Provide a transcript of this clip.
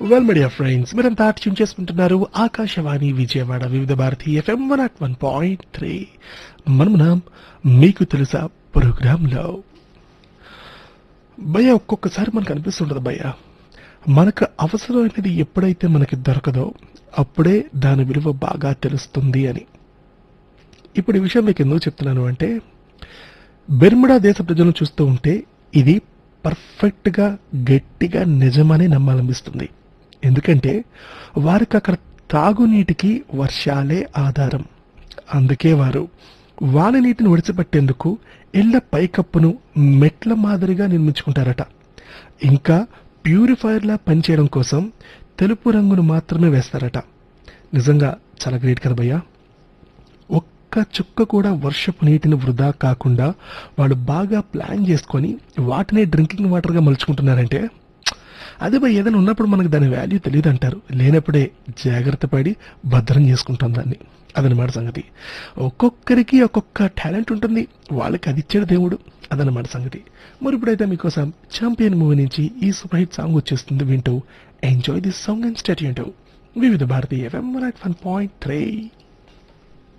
well media friends మీరంతా tune చేసుకుంటున్నారు Akashvani Vijayawada Vividh Bharati FM one at one point three మనమునాం మీకు తెలుసా ప్రోగ్రాంలో భయ్య ఒక్కొక్కసారి మనకు అనిపిస్తుంటది భయ్య మనకు అవసరమైనది ఎప్పుడైతే మనకి దొరకదో అప్పుడే దాని విలువ బాగా తెలుస్తుంది అని ఇప్పుడు ఈ విషయం మీకు ఎందుకు చెప్తున్నాను అంటే బెర్ముడా దేశ ప్రజలను చూస్తూ ఉంటే ఇది పర్ఫెక్ట్గా గట్టిగా నిజమని నమ్మాలనిపిస్తుంది ఎందుకంటే వారికి అక్కడ తాగునీటికి వర్షాలే ఆధారం అందుకే వారు వాన నీటిని విడిచిపెట్టేందుకు ఇళ్ల పైకప్పును మెట్ల మాదిరిగా నిర్మించుకుంటారట ఇంకా ప్యూరిఫైయర్లా పనిచేయడం కోసం తెలుపు రంగును మాత్రమే వేస్తారట నిజంగా చాలా గ్రేట్ కదా భయ్యా ఒక్క చుక్క కూడా వర్షపు నీటిని వృధా కాకుండా వాళ్ళు బాగా ప్లాన్ చేసుకొని వాటిని డ్రింకింగ్ వాటర్గా మలుచుకుంటున్నారంటే అదే భయ్ ఏదైనా ఉన్నప్పుడు మనకు దాని వాల్యూ తెలియదు అంటారు లేనప్పుడే జాగ్రత్త పడి భద్రం చేసుకుంటాం దాన్ని అదనమాట సంగతి ఒక్కొక్కరికి ఒక్కొక్క టాలెంట్ ఉంటుంది వాళ్ళకి అది ఇచ్చాడు దేవుడు అదనమాట సంగతి మరి ఇప్పుడైతే మీకోసం ఛాంపియన్ మూవీ నుంచి ఈ సూపర్ హిట్ సాంగ్ వచ్చేస్తుంది వింటూ enjoy this song and stay Vividh Bharatiya FM one point three